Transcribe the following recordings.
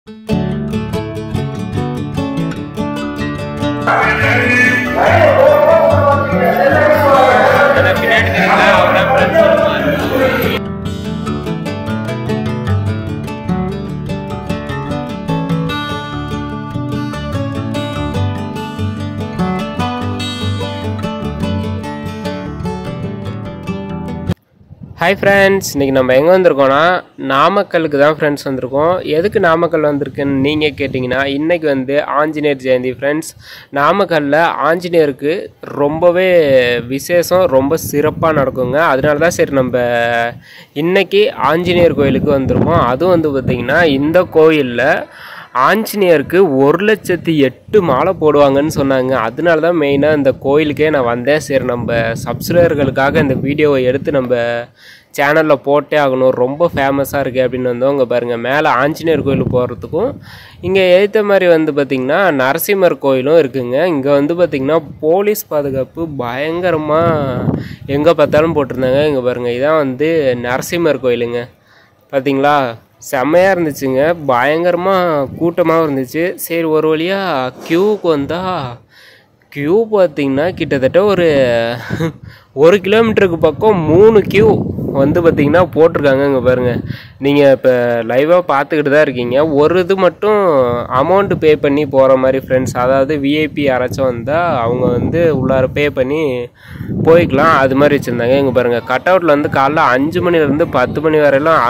hi friends இன்றைக்கி நம்ம எங்கே வந்திருக்கோம்னா நாமக்கலுக்கு தான் ஃப்ரெண்ட்ஸ் வந்திருக்கோம் எதுக்கு நாமக்கல் வந்திருக்குன்னு நீங்கள் கேட்டிங்கன்னா இன்றைக்கி வந்து ஆஞ்சநேயர் ஜெயந்தி ஃப்ரெண்ட்ஸ் நாமக்கல்லில் ஆஞ்சநேயருக்கு ரொம்பவே விசேஷம் ரொம்ப சிறப்பாக நடக்குங்க அதனால தான் சரி நம்ம இன்றைக்கி ஆஞ்சநேயர் கோயிலுக்கு வந்திருக்கோம் அதுவும் வந்து பார்த்திங்கன்னா இந்த கோயிலில் ஆஞ்சநேயருக்கு ஒரு லட்சத்தி எட்டு மாலை போடுவாங்கன்னு சொன்னாங்க அதனால தான் மெயினாக இந்த கோயிலுக்கே நான் வந்தேன் சரி நம்ம சப்ஸ்கிரைபர்களுக்காக இந்த வீடியோவை எடுத்து நம்ம சேனலில் போட்டே ஆகணும் ரொம்ப ஃபேமஸாக இருக்குது அப்படின்னு வந்தோம் இங்கே பாருங்கள் மேலே ஆஞ்சநேயர் கோயிலுக்கு போகிறதுக்கும் இங்கே ஏற்ற மாதிரி வந்து பார்த்திங்கன்னா நரசிம்மர் கோயிலும் இருக்குங்க இங்கே வந்து பார்த்திங்கன்னா போலீஸ் பாதுகாப்பு பயங்கரமாக எங்கே பார்த்தாலும் போட்டிருந்தாங்க இங்கே பாருங்கள் இதான் வந்து நரசிம்மர் கோயிலுங்க பார்த்தீங்களா செம்மையாக இருந்துச்சுங்க பயங்கரமாக கூட்டமாகவும் இருந்துச்சு சரி ஒரு வழியாக க்யூவுக்கு வந்தால் க்யூ பார்த்தீங்கன்னா கிட்டத்தட்ட ஒரு ஒரு கிலோமீட்டருக்கு பக்கம் மூணு க்யூ வந்து பார்த்திங்கன்னா போட்டிருக்காங்க இங்கே பாருங்கள் நீங்கள் இப்போ லைவாக பார்த்துக்கிட்டு தான் இருக்கீங்க ஒரு இது மட்டும் அமௌண்ட்டு பே பண்ணி போகிற மாதிரி ஃப்ரெண்ட்ஸ் அதாவது விஐபி யாராச்சும் வந்தால் அவங்க வந்து உள்ளார பே பண்ணி போய்க்கலாம் அது மாதிரி வச்சுருந்தாங்க இங்கே பாருங்கள் கட் அவுட்டில் வந்து காலைல அஞ்சு மணிலேருந்து பத்து மணி வரையிலும்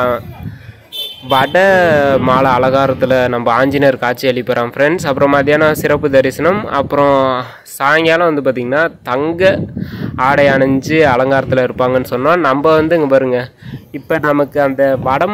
வட மாலை அலங்காரத்தில் நம்ம ஆஞ்சநேயர் காட்சி அளிப்போம் ஃப்ரெண்ட்ஸ் அப்புறம் மத்தியானம் சிறப்பு தரிசனம் அப்புறம் சாயங்காலம் வந்து பார்த்திங்கன்னா தங்க ஆடை அணிஞ்சு அலங்காரத்தில் இருப்பாங்கன்னு சொன்னோம் நம்ம வந்து இங்கே பாருங்கள் இப்போ நமக்கு அந்த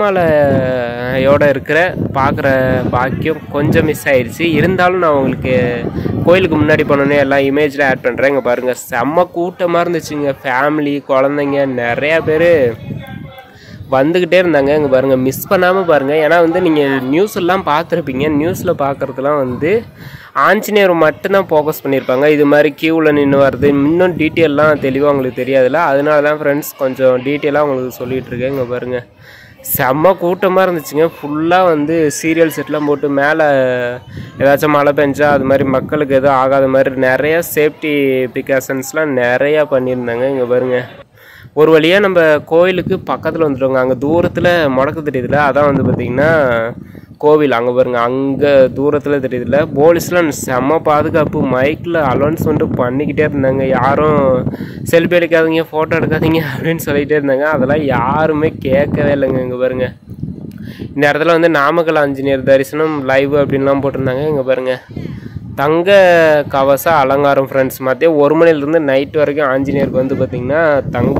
வடமாலையோட இருக்கிற பார்க்குற பாக்கியம் கொஞ்சம் மிஸ் ஆயிடுச்சு இருந்தாலும் நான் உங்களுக்கு கோயிலுக்கு முன்னாடி போனோன்னே எல்லாம் இமேஜில் ஆட் பண்ணுறேன் இங்கே பாருங்கள் செம்ம கூட்டமாக இருந்துச்சுங்க ஃபேமிலி குழந்தைங்க நிறையா பேர் வந்துக்கிட்டே இருந்தாங்க இங்கே பாருங்கள் மிஸ் பண்ணாமல் பாருங்கள் ஏன்னா வந்து நீங்கள் நியூஸ் எல்லாம் பார்த்துருப்பீங்க நியூஸில் பார்க்குறதுலாம் வந்து ஆஞ்சநேயர் மட்டும்தான் ஃபோக்கஸ் பண்ணியிருப்பாங்க இது மாதிரி க்யூவில் நின்று வருது இன்னும் டீட்டெயிலெலாம் தெளிவாக உங்களுக்கு தெரியாதுல்ல அதனால தான் ஃப்ரெண்ட்ஸ் கொஞ்சம் டீட்டெயிலாக உங்களுக்கு சொல்லிகிட்டு இருக்கேன் இங்கே பாருங்கள் செம்ம கூட்டமாக இருந்துச்சுங்க ஃபுல்லாக வந்து சீரியல் செட்லாம் போட்டு மேலே ஏதாச்சும் மழை பெஞ்சா அது மாதிரி மக்களுக்கு எதுவும் ஆகாத மாதிரி நிறைய சேஃப்டி ப்ரிகாஷன்ஸ்லாம் நிறையா பண்ணியிருந்தாங்க இங்கே பாருங்கள் ஒரு வழியாக நம்ம கோயிலுக்கு பக்கத்தில் வந்துட்டோங்க அங்கே தூரத்தில் முடக்கு தெரியுதுல அதான் வந்து பார்த்திங்கன்னா கோவில் அங்கே பாருங்க அங்கே தூரத்தில் தெரியுதுல போலீஸ்லாம் செம்ம பாதுகாப்பு மைக்கில் அலௌன்ஸ்மெண்ட்டு பண்ணிக்கிட்டே இருந்தாங்க யாரும் செல்ஃபி எடுக்காதீங்க ஃபோட்டோ எடுக்காதீங்க அப்படின்னு சொல்லிகிட்டே இருந்தாங்க அதெல்லாம் யாருமே கேட்கவே இல்லைங்க இங்கே பாருங்கள் இந்த இடத்துல வந்து நாமக்கல் ஆஞ்சநேயர் தரிசனம் லைவ் அப்படின்லாம் போட்டிருந்தாங்க இங்கே பாருங்கள் தங்க கவச அலங்காரம் ஃப்ரெண்ட்ஸ் மதியம் ஒரு மணிலேருந்து நைட் வரைக்கும் ஆஞ்சநேயருக்கு வந்து பார்த்திங்கன்னா தங்க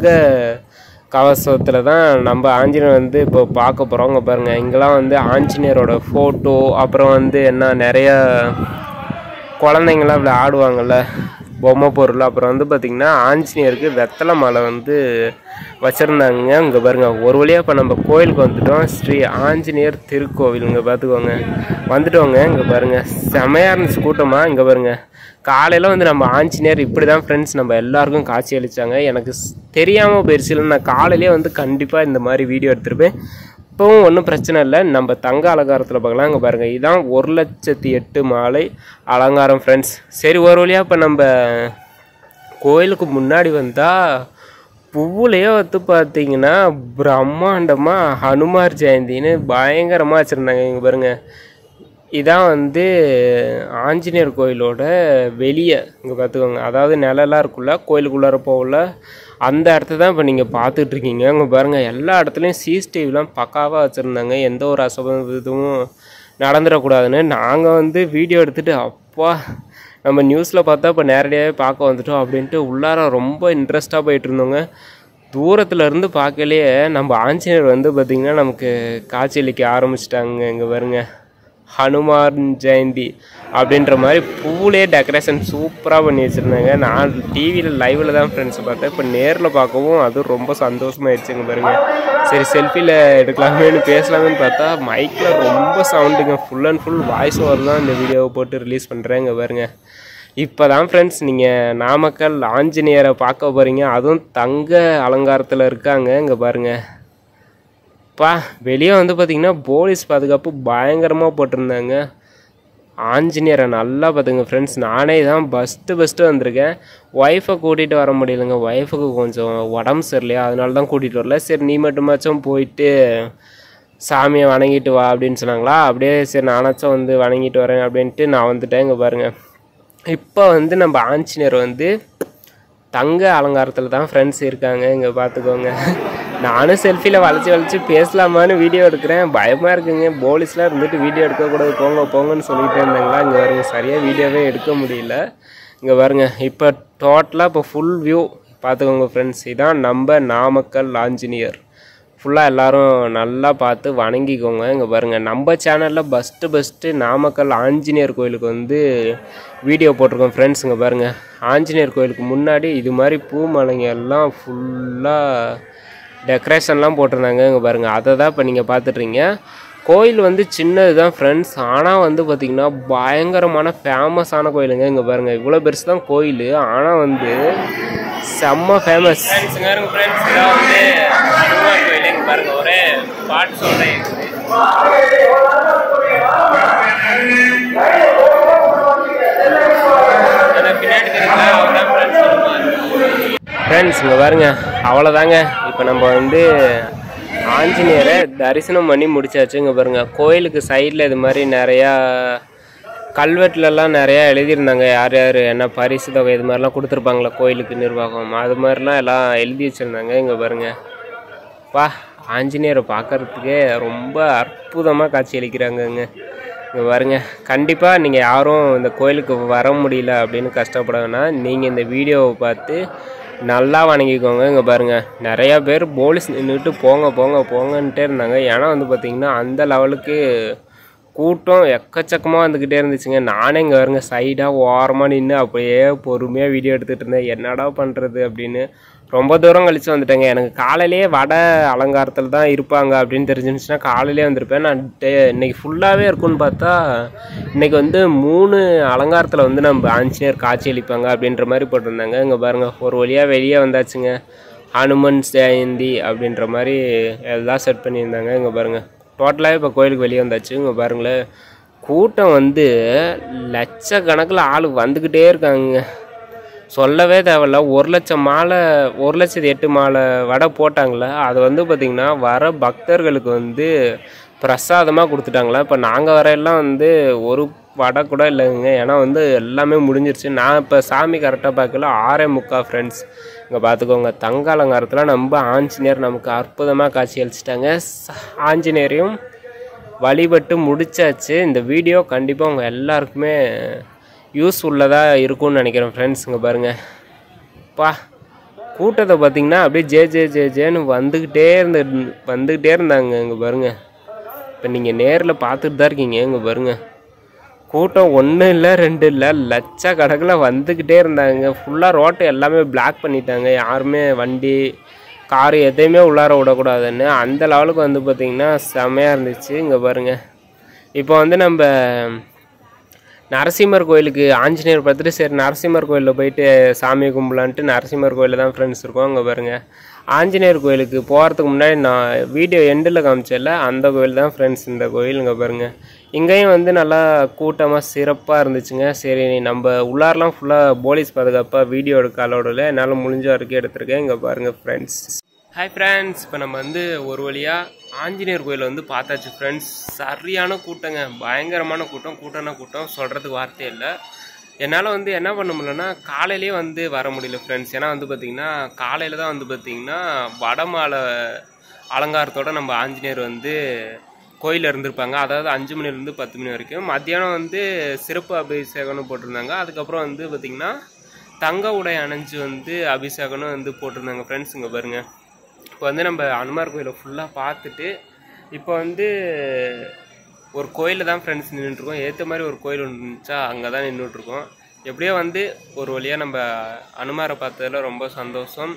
கவசத்தில் தான் நம்ம ஆஞ்சநேயர் வந்து இப்போ பார்க்க போகிறோம் இங்கே பாருங்கள் இங்கெல்லாம் வந்து ஆஞ்சநேயரோட ஃபோட்டோ அப்புறம் வந்து என்ன நிறையா குழந்தைங்களாம் இப்படி ஆடுவாங்கள்ல பொம்மை பொருள் அப்புறம் வந்து பார்த்திங்கன்னா ஆஞ்சநேயருக்கு வெத்தலை மாலை வந்து வச்சுருந்தாங்க இங்கே பாருங்கள் ஒரு வழியாக இப்போ நம்ம கோயிலுக்கு வந்துட்டோம் ஸ்ரீ ஆஞ்சநேயர் திருக்கோவில் இங்கே பார்த்துக்கோங்க வந்துட்டோங்க இங்கே பாருங்கள் செமையாக இருந்துச்சு கூட்டமாக இங்கே பாருங்கள் காலையில் வந்து நம்ம ஆஞ்சநேயர் இப்படி தான் ஃப்ரெண்ட்ஸ் நம்ம எல்லாருக்கும் காட்சி அளித்தாங்க எனக்கு தெரியாமல் போயிடுச்சு இல்லை நான் காலையிலே வந்து கண்டிப்பாக இந்த மாதிரி வீடியோ எடுத்துருப்பேன் இப்போவும் ஒன்றும் பிரச்சனை இல்லை நம்ம தங்க அலங்காரத்தில் பார்க்கலாம் இங்கே பாருங்கள் இதுதான் ஒரு லட்சத்தி எட்டு மாலை அலங்காரம் ஃப்ரெண்ட்ஸ் சரி ஒரு வழியாக இப்போ நம்ம கோயிலுக்கு முன்னாடி வந்தால் பூவுலையே வந்து பார்த்தீங்கன்னா பிரம்மாண்டமாக ஹனுமார் ஜெயந்தின்னு பயங்கரமாக வச்சுருந்தாங்க இங்கே பாருங்கள் இதான் வந்து ஆஞ்சநேயர் கோயிலோட வெளியே இங்கே பார்த்துக்கோங்க அதாவது நிழலாக இருக்குல்ல கோயிலுக்குள்ளார போகல அந்த இடத்த தான் இப்போ நீங்கள் பார்த்துட்ருக்கீங்க இங்கே பாருங்கள் எல்லா இடத்துலையும் சிசிடிவிலாம் பக்காவாக வச்சுருந்தாங்க எந்த ஒரு அசபம் இதுவும் நடந்துடக்கூடாதுன்னு நாங்கள் வந்து வீடியோ எடுத்துகிட்டு அப்பா நம்ம நியூஸில் பார்த்தா இப்போ நேரடியாகவே பார்க்க வந்துட்டோம் அப்படின்ட்டு உள்ளார ரொம்ப இன்ட்ரெஸ்ட்டாக போயிட்டு இருந்தோங்க தூரத்தில் இருந்து பார்க்கலையே நம்ம ஆஞ்சநேயர் வந்து பார்த்திங்கன்னா நமக்கு காட்சியளிக்க ஆரம்பிச்சிட்டாங்க இங்கே பாருங்க ஹனுமான் ஜெயந்தி அப்படின்ற மாதிரி பூவிலே டெக்கரேஷன் சூப்பராக பண்ணி வச்சுருந்தாங்க நான் டிவியில் லைவில் தான் ஃப்ரெண்ட்ஸ் பார்த்தேன் இப்போ நேரில் பார்க்கவும் அதுவும் ரொம்ப சந்தோஷமாயிடுச்சுங்க பாருங்க சரி செல்ஃபியில் எடுக்கலாமேனு பேசலாமேன்னு பார்த்தா மைக்கில் ரொம்ப சவுண்டுங்க full and full voice over தான் இந்த வீடியோவை போட்டு ரிலீஸ் பண்ணுறேங்க பாருங்க இப்போ தான் ஃப்ரெண்ட்ஸ் நீங்கள் நாமக்கல் ஆஞ்சநேயரை பார்க்க போகிறீங்க அதுவும் தங்க அலங்காரத்தில் இருக்காங்க இங்கே பாருங்கள் பா வெளியே வந்து பார்த்திங்கன்னா போலீஸ் பாதுகாப்பு பயங்கரமாக போட்டிருந்தாங்க ஆஞ்சநேயரை நல்லா பார்த்துங்க ஃப்ரெண்ட்ஸ் நானே தான் ஃபஸ்ட்டு ஃபஸ்ட்டு வந்திருக்கேன் ஒய்ஃபை கூட்டிகிட்டு வர முடியலைங்க ஒய்ஃபுக்கு கொஞ்சம் உடம்பு சரியில்லையா அதனால தான் கூட்டிகிட்டு வரல சரி நீ மட்டுமாச்சும் போயிட்டு சாமியை வணங்கிட்டு வா அப்படின்னு சொன்னாங்களா அப்படியே சரி நானாச்சும் வந்து வணங்கிட்டு வரேன் அப்படின்ட்டு நான் வந்துட்டேன் இங்கே பாருங்கள் இப்போ வந்து நம்ம ஆஞ்சநேயர் வந்து தங்க அலங்காரத்தில் தான் ஃப்ரெண்ட்ஸ் இருக்காங்க இங்கே பார்த்துக்கோங்க நானும் செல்ஃபியில் வளைச்சி வளைச்சி பேசலாமான்னு வீடியோ எடுக்கிறேன் பயமாக இருக்குங்க போலீஸ்லாம் இருந்துட்டு வீடியோ எடுக்கக்கூடாது போங்க போங்கன்னு சொல்லிட்டு இருந்தாங்களா இங்கே பாருங்க சரியாக வீடியோவே எடுக்க முடியல இங்கே பாருங்க இப்போ டோட்டலாக இப்போ ஃபுல் வியூ பார்த்துக்கோங்க ஃப்ரெண்ட்ஸ் இதான் நம்ம நாமக்கல் ஆஞ்சநேயர் ஃபுல்லாக எல்லாரும் நல்லா பார்த்து வணங்கிக்கோங்க இங்கே பாருங்கள் நம்ம சேனலில் ஃபஸ்ட்டு ஃபஸ்ட்டு நாமக்கல் ஆஞ்சநேயர் கோயிலுக்கு வந்து வீடியோ போட்டிருக்கோம் ஃப்ரெண்ட்ஸ் இங்கே பாருங்கள் ஆஞ்சநேயர் கோயிலுக்கு முன்னாடி இது மாதிரி பூ மலைங்க எல்லாம் ஃபுல்லாக டெக்கரேஷன்லாம் போட்டிருந்தாங்க இங்கே பாருங்கள் அதை தான் இப்போ நீங்கள் பார்த்துட்றீங்க கோயில் வந்து சின்னது தான் ஃப்ரெண்ட்ஸ் ஆனால் வந்து பார்த்திங்கன்னா பயங்கரமான ஃபேமஸான கோயிலுங்க இங்கே பாருங்கள் இவ்வளோ பெருசு தான் கோயில் ஆனால் வந்து செம்ம ஃபேமஸ் ஃப்ரெண்ட்ஸுங்க ஃப்ரெண்ட்ஸ் இதான் வந்து ஹனுமான் கோயில் இங்கே பாருங்கள் ஒரே பாட்டு சொல்கிறேன் பின்னாடி ஃப்ரெண்ட்ஸ் இங்கே பாருங்க அவ்வளோதாங்க இப்போ நம்ம வந்து ஆஞ்சநேயரை தரிசனம் பண்ணி முடிச்சாச்சு இங்கே பாருங்க கோயிலுக்கு சைடில் இது மாதிரி நிறையா கல்வெட்டுலலாம் நிறையா எழுதியிருந்தாங்க யார் யார் என்ன பரிசு தொகை இது மாதிரிலாம் கொடுத்துருப்பாங்களா கோயிலுக்கு நிர்வாகம் அது மாதிரிலாம் எல்லாம் எழுதி வச்சுருந்தாங்க இங்கே பாருங்க பா ஆஞ்சநேயரை பார்க்கறதுக்கே ரொம்ப அற்புதமாக காட்சி அளிக்கிறாங்கங்க இங்கே பாருங்க கண்டிப்பாக நீங்கள் யாரும் இந்த கோயிலுக்கு வர முடியல அப்படின்னு கஷ்டப்பட வேணாம் நீங்கள் இந்த வீடியோவை பார்த்து நல்லா வணங்கிக்கோங்க இங்கே பாருங்கள் நிறையா பேர் போலீஸ் நின்றுட்டு போங்க போங்க போங்கன்ட்டே இருந்தாங்க ஏன்னா வந்து பார்த்திங்கன்னா அந்த லெவலுக்கு கூட்டம் எக்கச்சக்கமாக வந்துக்கிட்டே இருந்துச்சுங்க நானே இங்கே வருங்க சைடாக ஓரமாக நின்று அப்படியே பொறுமையாக வீடியோ எடுத்துகிட்டு இருந்தேன் என்னடா பண்ணுறது அப்படின்னு ரொம்ப தூரம் கழித்து வந்துட்டேங்க எனக்கு காலையிலேயே வடை அலங்காரத்தில் தான் இருப்பாங்க அப்படின்னு தெரிஞ்சிருந்துச்சுன்னா காலையிலே வந்திருப்பேன் நான் டே இன்னைக்கு ஃபுல்லாகவே இருக்கும்னு பார்த்தா இன்னைக்கு வந்து மூணு அலங்காரத்தில் வந்து நம்ம ஆஞ்சநேயர் காட்சி அளிப்பாங்க அப்படின்ற மாதிரி போட்டிருந்தாங்க இங்கே பாருங்கள் ஒரு வழியாக வெளியே வந்தாச்சுங்க ஹனுமன் ஜெயந்தி அப்படின்ற மாதிரி எல்லாம் செட் பண்ணியிருந்தாங்க இங்கே பாருங்கள் டோட்டலாகவே இப்போ கோயிலுக்கு வெளியே வந்தாச்சு இங்கே பாருங்களேன் கூட்டம் வந்து லட்சக்கணக்கில் ஆள் வந்துக்கிட்டே இருக்காங்க சொல்லவே தேவையில்ல ஒரு லட்சம் மாலை ஒரு லட்சத்தி எட்டு மாலை வடை போட்டாங்களே அது வந்து பார்த்திங்கன்னா வர பக்தர்களுக்கு வந்து பிரசாதமாக கொடுத்துட்டாங்களா இப்போ நாங்கள் வரையெல்லாம் வந்து ஒரு வடை கூட இல்லைங்க ஏன்னா வந்து எல்லாமே முடிஞ்சிருச்சு நான் இப்போ சாமி கரெக்டாக பார்க்கல ஆறே முக்கா ஃப்ரெண்ட்ஸ் இங்கே பார்த்துக்கோங்க தங்க அலங்காரத்தில் நம்ம ஆஞ்சநேயர் நமக்கு அற்புதமாக காட்சி அளிச்சிட்டாங்க ச- ஆஞ்சநேயரையும் வழிபட்டு முடிச்சாச்சு இந்த வீடியோ கண்டிப்பாக உங்கள் எல்லாருக்குமே யூஸ் உள்ளதாக இருக்கும்னு நினைக்கிறேன் ஃப்ரெண்ட்ஸ் இங்கே பாருங்கள் பா கூட்டத்தை பார்த்தீங்கன்னா அப்படியே ஜே ஜே ஜே ஜேன்னு வந்துக்கிட்டே இருந்த வந்துக்கிட்டே இருந்தாங்க இங்கே பாருங்க இப்போ நீங்கள் நேரில் பார்த்துட்டு தான் இருக்கீங்க இங்கே பாருங்க கூட்டம் ஒன்று இல்லை ரெண்டு இல்லை லட்சக்கணக்கில் வந்துக்கிட்டே இருந்தாங்க ஃபுல்லாக ரோட்டை எல்லாமே பிளாக் பண்ணிட்டாங்க யாருமே வண்டி காரு எதையுமே உள்ளார விடக்கூடாதுன்னு அந்த லெவலுக்கு வந்து பார்த்திங்கன்னா செமையாக இருந்துச்சு இங்கே பாருங்கள் இப்போ வந்து நம்ம நரசிம்மர் கோயிலுக்கு ஆஞ்சநேயர் பார்த்துட்டு சரி நரசிம்மர் கோயிலில் போயிட்டு சாமி கும்பலான்ட்டு நரசிம்மர் கோயிலில் தான் ஃப்ரெண்ட்ஸ் இருக்கோம் அங்கே பாருங்கள் ஆஞ்சநேயர் கோயிலுக்கு போகிறதுக்கு முன்னாடி நான் வீடியோ எண்டில் காமிச்சல அந்த கோயில் தான் ஃப்ரெண்ட்ஸ் இந்த கோயில் இங்கே பாருங்கள் இங்கேயும் வந்து நல்லா கூட்டமாக சிறப்பாக இருந்துச்சுங்க சரி நம்ம உள்ளாரெலாம் ஃபுல்லாக போலீஸ் பாதுகாப்பாக வீடியோ எடுக்க அலோடில் என்னால் முடிஞ்ச வரைக்கும் எடுத்திருக்கேன் இங்கே பாருங்கள் ஃப்ரெண்ட்ஸ் ஹாய் ஃப்ரெண்ட்ஸ் இப்போ நம்ம வந்து ஒரு வழியாக ஆஞ்சநேயர் கோயிலை வந்து பார்த்தாச்சு ஃப்ரெண்ட்ஸ் சரியான கூட்டங்க பயங்கரமான கூட்டம் கூட்டம்னா கூட்டம் சொல்கிறதுக்கு வார்த்தையே இல்லை என்னால் வந்து என்ன பண்ண முடியலன்னா காலையிலேயே வந்து வர முடியல ஃப்ரெண்ட்ஸ் ஏன்னா வந்து பார்த்திங்கன்னா காலையில் தான் வந்து பார்த்திங்கன்னா வடமாலை அலங்காரத்தோட நம்ம ஆஞ்சநேயர் வந்து கோயிலில் இருந்திருப்பாங்க அதாவது அஞ்சு மணிலேருந்து பத்து மணி வரைக்கும் மத்தியானம் வந்து சிறப்பு அபிஷேகம்னு போட்டிருந்தாங்க அதுக்கப்புறம் வந்து பார்த்திங்கன்னா தங்க உடை அணைஞ்சு வந்து அபிஷேகம்னு வந்து போட்டிருந்தாங்க ஃப்ரெண்ட்ஸ் இங்கே பாருங்கள் இப்போ வந்து நம்ம அனுமார் கோயிலை ஃபுல்லாக பார்த்துட்டு இப்போ வந்து ஒரு கோயிலில் தான் ஃப்ரெண்ட்ஸ் நின்றுட்டுருக்கோம் ஏற்ற மாதிரி ஒரு கோயில் ஒன்று இருந்துச்சா அங்கே தான் நின்றுட்டுருக்கோம் எப்படியோ வந்து ஒரு வழியாக நம்ம அனுமாரை பார்த்ததுல ரொம்ப சந்தோஷம்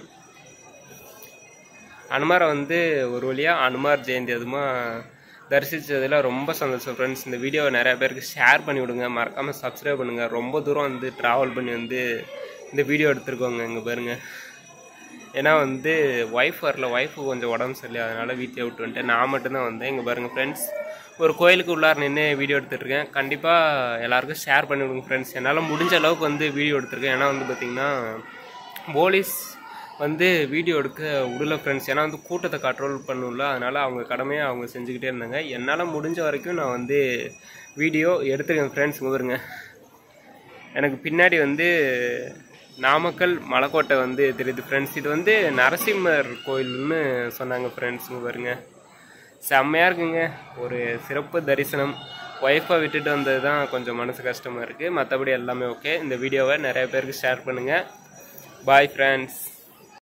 அனுமாரை வந்து ஒரு வழியாக அனுமார் ஜெயந்தி அதுமா தரிசித்ததில் ரொம்ப சந்தோஷம் ஃப்ரெண்ட்ஸ் இந்த வீடியோவை நிறைய பேருக்கு ஷேர் பண்ணி விடுங்க மறக்காமல் சப்ஸ்கிரைப் பண்ணுங்கள் ரொம்ப தூரம் வந்து ட்ராவல் பண்ணி வந்து இந்த வீடியோ எடுத்திருக்கோங்க இங்கே பாருங்கள் ஏன்னா வந்து ஒய்ஃப் வரல ஒய்ஃபு கொஞ்சம் உடம்பு சரியில்லை அதனால் வீட்டில் விட்டு வந்துட்டேன் நான் மட்டும்தான் வந்தேன் இங்கே பாருங்கள் ஃப்ரெண்ட்ஸ் ஒரு கோயிலுக்கு உள்ளார நின்று வீடியோ எடுத்துகிட்ருக்கேன் கண்டிப்பாக எல்லாருக்கும் ஷேர் பண்ணி விடுங்க ஃப்ரெண்ட்ஸ் என்னால் முடிஞ்ச அளவுக்கு வந்து வீடியோ எடுத்திருக்கேன் ஏன்னா வந்து பார்த்திங்கன்னா போலீஸ் வந்து வீடியோ எடுக்க விடல ஃப்ரெண்ட்ஸ் ஏன்னா வந்து கூட்டத்தை கண்ட்ரோல் பண்ணல அதனால் அவங்க கடமையை அவங்க செஞ்சுக்கிட்டே இருந்தாங்க என்னால் முடிஞ்ச வரைக்கும் நான் வந்து வீடியோ எடுத்துருக்கேன் ஃப்ரெண்ட்ஸ் இங்கே பாருங்க எனக்கு பின்னாடி வந்து நாமக்கல் மலைக்கோட்டை வந்து தெரியுது ஃப்ரெண்ட்ஸ் இது வந்து நரசிம்மர் கோயில்னு சொன்னாங்க ஃப்ரெண்ட்ஸ் இங்கே பாருங்க செம்மையாக இருக்குங்க ஒரு சிறப்பு தரிசனம் ஒய்ஃபை விட்டுட்டு வந்தது தான் கொஞ்சம் மனசு கஷ்டமாக இருக்குது மற்றபடி எல்லாமே ஓகே இந்த வீடியோவை நிறைய பேருக்கு ஷேர் பண்ணுங்கள் பாய் ஃப்ரெண்ட்ஸ்